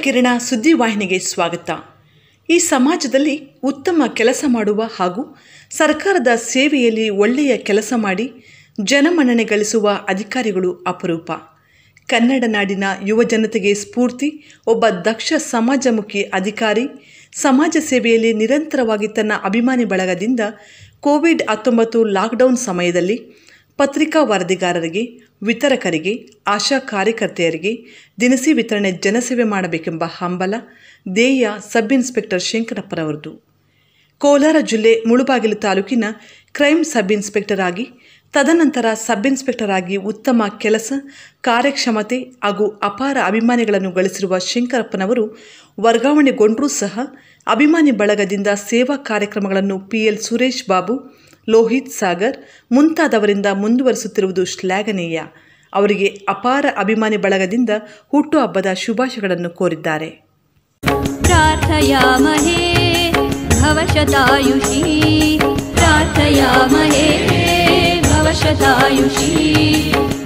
ಕಿರಣ ಸುದ್ದಿವಾಹಿನಿಗೆ ಸ್ವಾಗತ ಈ ಸಮಾಜದಲ್ಲಿ ಉತ್ತಮ ಕೆಲಸ ಮಾಡುವ ಹಾಗೂ ಸರ್ಕಾರದ ಸೇವೆಯಲ್ಲಿ ಒಳ್ಳೆಯ ಕೆಲಸ ಮಾಡಿ ಜನಮನ್ನಣೆ ಗಳಿಸುವ ಅಧಿಕಾರಿಗಳು ಅಪರೂಪ ಕನ್ನಡ ನಾಡಿನ ಯುವ ಜನತೆಗೆ ಸ್ಫೂರ್ತಿ ಒಬ್ಬ ದಕ್ಷ ಸಮಾಜಮುಖಿ ಅಧಿಕಾರಿ ಸಮಾಜ ಸೇವೆಯಲ್ಲಿ ನಿರಂತರವಾಗಿ ತನ್ನ ಅಭಿಮಾನಿ ಬಳಗದಿಂದ ಕೋವಿಡ್ ಹತ್ತೊಂಬತ್ತು ಲಾಕ್ಡೌನ್ ಸಮಯದಲ್ಲಿ ಪತ್ರಿಕಾ ವರದಿಗಾರರಿಗೆ ವಿತರಕರಿಗೆ ಆಶಾ ಕಾರ್ಯಕರ್ತೆಯರಿಗೆ ದಿನಸಿ ವಿತರಣೆ ಜನಸೇವೆ ಮಾಡಬೇಕೆಂಬ ಹಂಬಲ ಧ್ಯೇಯ ಸಬ್ ಇನ್ಸ್ಪೆಕ್ಟರ್ ಶಂಕರಪ್ಪರವರದು ಕೋಲಾರ ಜಿಲ್ಲೆ ಮುಳುಬಾಗಿಲು ತಾಲೂಕಿನ ಕ್ರೈಮ್ ಸಬ್ ಇನ್ಸ್ಪೆಕ್ಟರ್ ಆಗಿ ತದನಂತರ ಸಬ್ ಇನ್ಸ್ಪೆಕ್ಟರ್ ಆಗಿ ಉತ್ತಮ ಕೆಲಸ ಕಾರ್ಯಕ್ಷಮತೆ ಹಾಗೂ ಅಪಾರ ಅಭಿಮಾನಿಗಳನ್ನು ಗಳಿಸಿರುವ ಶಂಕರಪ್ಪನವರು ವರ್ಗಾವಣೆಗೊಂಡರೂ ಸಹ ಅಭಿಮಾನಿ ಬಳಗದಿಂದ ಸೇವಾ ಕಾರ್ಯಕ್ರಮಗಳನ್ನು ಪಿ ಎಲ್ ಸುರೇಶ್ ಬಾಬು ಲೋಹಿತ್ ಸಾಗರ್ ಮುಂತಾದವರಿಂದ ಮುಂದುವರಿಸುತ್ತಿರುವುದು ಶ್ಲಾಘನೀಯ ಅವರಿಗೆ ಅಪಾರ ಅಭಿಮಾನಿ ಬಳಗದಿಂದ ಹುಟ್ಟುಹಬ್ಬದ ಶುಭಾಶಯಗಳನ್ನು ಕೋರಿದ್ದಾರೆ प्रार्थयामहे भवशतायुषी प्रार्थयामहे भवशतायुषी